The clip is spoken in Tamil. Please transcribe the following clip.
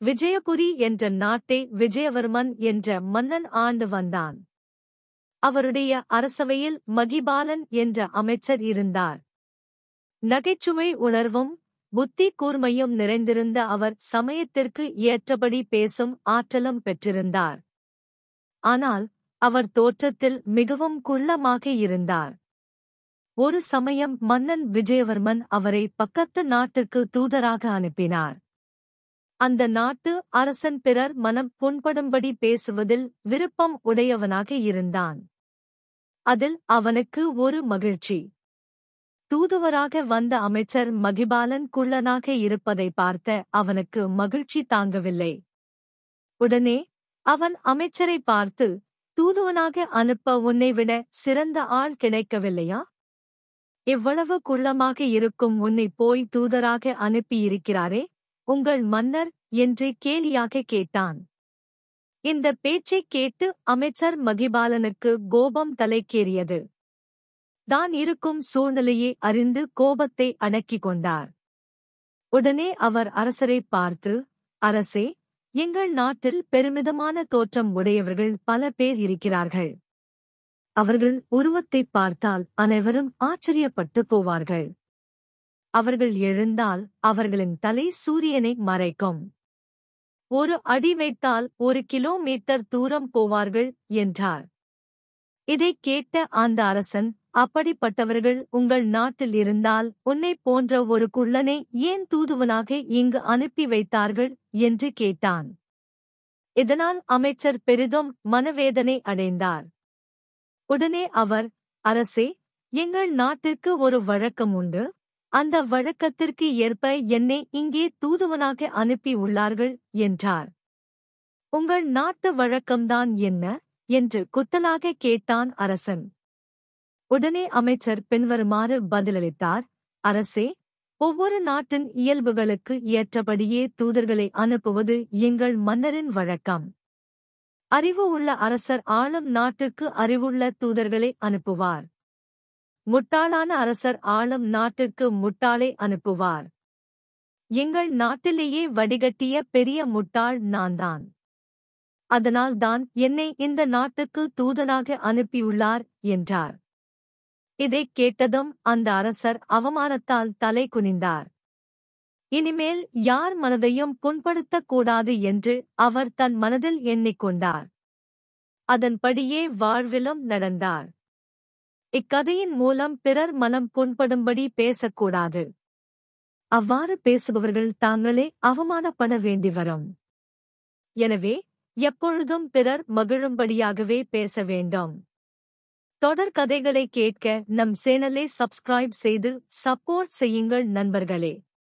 விஜயபுரி என்ற நாட்டை விஜயவர்மன் என்ற மன்னன் ஆண்டு வந்தான் அவருடைய அரசவையில் மகிபாலன் என்ற அமைச்சர் இருந்தார் நகைச்சுவை உணர்வும் புத்தி கூர்மையும் நிறைந்திருந்த அவர் சமயத்திற்கு ஏற்றபடி பேசும் ஆற்றலும் பெற்றிருந்தார் ஆனால் அவர் தோற்றத்தில் மிகவும் குள்ளமாக இருந்தார் ஒரு சமயம் மன்னன் விஜயவர்மன் அவரை பக்கத்து நாட்டுக்கு தூதராக அனுப்பினார் அந்த நாட்டு அரசன் பிறர் மனம் புண்படும்படி பேசுவதில் விருப்பம் உடையவனாக இருந்தான் அதில் அவனுக்கு ஒரு மகிழ்ச்சி தூதுவராக வந்த அமைச்சர் மகிபாலன் குள்ளனாக இருப்பதை பார்த்த அவனுக்கு மகிழ்ச்சி தாங்கவில்லை உடனே அவன் அமைச்சரை பார்த்து தூதுவனாக அனுப்ப உன்னை விட சிறந்த ஆள் கிடைக்கவில்லையா இவ்வளவு குள்ளமாக இருக்கும் உன்னை போய் தூதராக அனுப்பியிருக்கிறாரே உங்கள் மன்னர் என்று கேலியாக கேட்டான் இந்த பேச்சைக் கேட்டு அமைச்சர் மகிபாலனுக்கு கோபம் தலைக்கேறியது தான் இருக்கும் சூழ்நிலையை அறிந்து கோபத்தை அடக்கிக் கொண்டார் உடனே அவர் அரசரை பார்த்து அரசே எங்கள் நாட்டில் பெருமிதமான தோற்றம் உடையவர்கள் பல பேர் இருக்கிறார்கள் அவர்கள் உருவத்தைப் பார்த்தால் அனைவரும் ஆச்சரியப்பட்டு போவார்கள் அவர்கள் எழுந்தால் அவர்களின் தலை சூரியனை மறைக்கும் ஒரு அடி வைத்தால் ஒரு கிலோமீட்டர் தூரம் போவார்கள் என்றார் இதைக் கேட்ட அந்த அரசன் அப்படிப்பட்டவர்கள் உங்கள் நாட்டில் இருந்தால் உன்னைப் போன்ற ஒரு குள்ளனை ஏன் தூதுவனாக இங்கு அனுப்பி வைத்தார்கள் என்று கேட்டான் இதனால் அமைச்சர் பெரிதும் மனவேதனை அடைந்தார் உடனே அவர் அரசே எங்கள் நாட்டிற்கு ஒரு வழக்கம் உண்டு அந்த வழக்கத்திற்கு ஏற்ப என்னை இங்கே தூதுவனாக அனுப்பி உள்ளார்கள் என்றார் உங்கள் நாட்டு வழக்கம்தான் என்ன என்று குத்தலாக கேட்டான் அரசன் உடனே அமைச்சர் பின்வருமாறு பதிலளித்தார் அரசே ஒவ்வொரு நாட்டின் இயல்புகளுக்கு ஏற்றபடியே தூதர்களை அனுப்புவது எங்கள் மன்னரின் வழக்கம் அறிவு உள்ள அரசர் ஆளும் நாட்டுக்கு அறிவுள்ள தூதர்களை அனுப்புவார் முட்டாளான அரசர் ஆளும் நாட்டிற்கு முட்டாளை அனுப்புவார் எங்கள் நாட்டிலேயே வடிகட்டிய பெரிய முட்டாள் நான்தான் அதனால் தான் என்னை இந்த நாட்டுக்கு தூதனாக அனுப்பியுள்ளார் என்றார் இதைக் கேட்டதும் அந்த அரசர் அவமானத்தால் தலை குனிந்தார் இனிமேல் யார் மனதையும் புண்படுத்தக் கூடாது என்று அவர் தன் மனதில் எண்ணிக்கொண்டார் அதன்படியே வாழ்விலும் நடந்தார் இக்கதையின் மூலம் பிறர் மனம் புண்படும்படி பேசக்கூடாது அவ்வாறு பேசுபவர்கள் தாங்களே அவமானப்பட வேண்டி வரும் எனவே எப்பொழுதும் பிறர் மகிழும்படியாகவே பேச வேண்டும் தொடர் கதைகளை கேட்க நம் சேனலை சப்ஸ்கிரைப் செய்து சப்போர்ட் செய்யுங்கள் நண்பர்களே